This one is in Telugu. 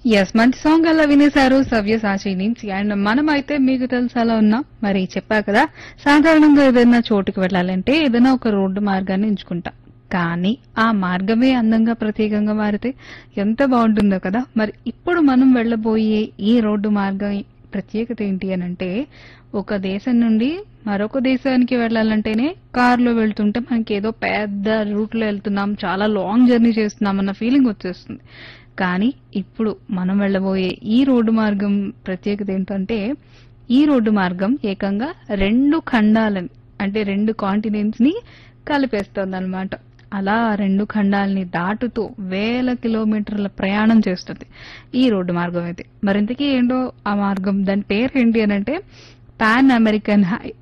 ఎస్ మంచి సాంగ్ అలా వినేశారు సవ్యసాచి నుంచి అండ్ మనమైతే మీకు తెలుసు అలా ఉన్నాం మరి చెప్పా కదా సాధారణంగా ఏదైనా చోటుకి వెళ్ళాలంటే ఏదైనా ఒక రోడ్డు మార్గాన్ని ఎంచుకుంటాం కానీ ఆ మార్గమే అందంగా ప్రత్యేకంగా మారితే ఎంత బాగుంటుందో కదా మరి ఇప్పుడు మనం వెళ్ళబోయే ఈ రోడ్డు మార్గం ప్రత్యేకత ఏంటి అని అంటే ఒక దేశం నుండి మరొక దేశానికి వెళ్ళాలంటేనే కారులో వెళ్తుంటే మనకి ఏదో పెద్ద రూట్ లో వెళ్తున్నాం చాలా లాంగ్ జర్నీ చేస్తున్నాం అన్న ఫీలింగ్ వచ్చేస్తుంది కానీ ఇప్పుడు మనం వెళ్ళబోయే ఈ రోడ్డు మార్గం ప్రత్యేకత ఏంటంటే ఈ రోడ్డు మార్గం ఏకంగా రెండు ఖండాలని అంటే రెండు కాంటినెంట్స్ ని కలిపేస్తుంది అనమాట అలా రెండు ఖండాలని దాటుతూ వేల కిలోమీటర్ల ప్రయాణం చేస్తుంది ఈ రోడ్డు మార్గం అయితే మరింతకీ ఏంటో ఆ మార్గం దాని పేరు ఏంటి అని అంటే పాన్ అమెరికన్ హై